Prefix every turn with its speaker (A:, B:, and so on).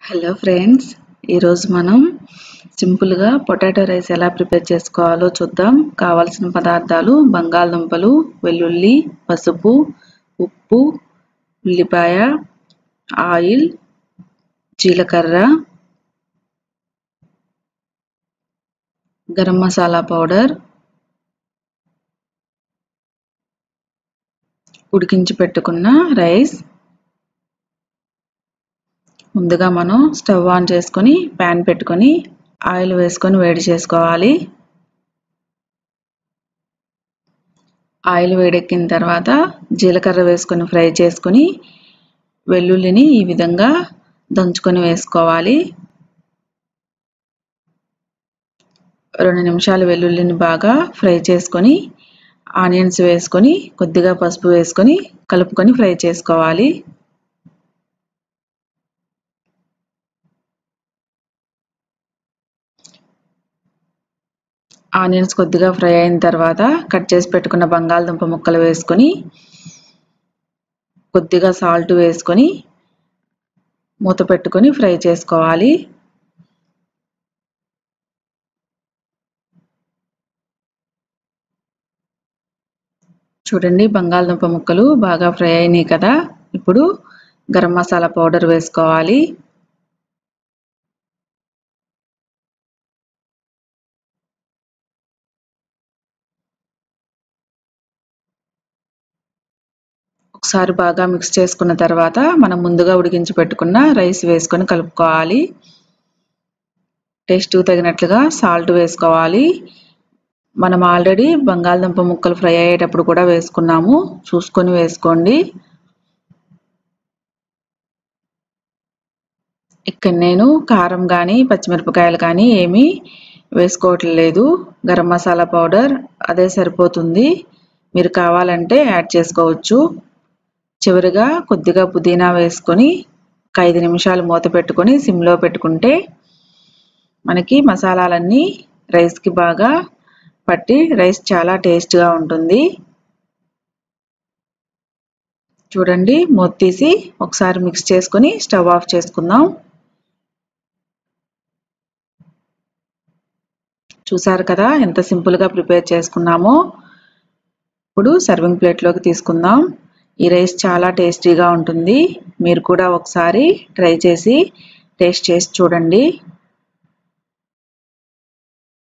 A: hello friends ఈరోజు మనం సింపుల్గా పొటాటో రైస్ ఎలా ప్రిపేర్ చేసుకోవాలో చూద్దాం కావాల్సిన పదార్థాలు బంగాళదుంపలు వెల్లుల్లి పసుపు ఉప్పు ఉల్లిపాయ ఆయిల్ జీలకర్ర గరం మసాలా పౌడర్ ఉడికించి పెట్టుకున్న రైస్ ముందుగా మనం స్టవ్ ఆన్ చేసుకొని ప్యాన్ పెట్టుకొని ఆయిల్ వేసుకొని వేడి చేసుకోవాలి ఆయిల్ వేడెక్కిన తర్వాత జీలకర్ర వేసుకొని ఫ్రై చేసుకొని వెల్లుల్లిని ఈ విధంగా దంచుకొని వేసుకోవాలి రెండు నిమిషాలు వెల్లుల్లిని బాగా ఫ్రై చేసుకొని ఆనియన్స్ వేసుకొని కొద్దిగా పసుపు వేసుకొని కలుపుకొని ఫ్రై చేసుకోవాలి ఆనియన్స్ కొద్దిగా ఫ్రై అయిన తర్వాత కట్ చేసి పెట్టుకున్న బంగాళదుంప ముక్కలు వేసుకొని కొద్దిగా సాల్ట్ వేసుకొని మూత పెట్టుకొని ఫ్రై చేసుకోవాలి చూడండి బంగాళదుంప ముక్కలు బాగా ఫ్రై అయినాయి కదా ఇప్పుడు గరం మసాలా పౌడర్ వేసుకోవాలి ఒకసారి బాగా మిక్స్ చేసుకున్న తర్వాత మనం ముందుగా ఉడికించి పెట్టుకున్న రైస్ వేసుకొని కలుపుకోవాలి టేస్ట్ తగినట్లుగా సాల్ట్ వేసుకోవాలి మనం ఆల్రెడీ బంగాళదుంప ముక్కలు ఫ్రై అయ్యేటప్పుడు కూడా వేసుకున్నాము చూసుకొని వేసుకోండి ఇక్కడ నేను కారం కానీ పచ్చిమిరపకాయలు కానీ ఏమీ వేసుకోవట్లేదు గరం మసాలా పౌడర్ అదే సరిపోతుంది మీరు కావాలంటే యాడ్ చేసుకోవచ్చు చివరిగా కొద్దిగా పుదీనా వేసుకొని ఒక ఐదు నిమిషాలు మూత పెట్టుకొని సిమ్లో పెట్టుకుంటే మనకి మసాలాలన్నీ రైస్కి బాగా పట్టి రైస్ చాలా టేస్ట్గా ఉంటుంది చూడండి మూత తీసి ఒకసారి మిక్స్ చేసుకొని స్టవ్ ఆఫ్ చేసుకుందాం చూసారు కదా ఎంత సింపుల్గా ప్రిపేర్ చేసుకున్నామో ఇప్పుడు సర్వింగ్ ప్లేట్లోకి తీసుకుందాం ఈ రైస్ చాలా టేస్టీగా ఉంటుంది మీరు కూడా ఒకసారి ట్రై చేసి టేస్ట్ చేసి చూడండి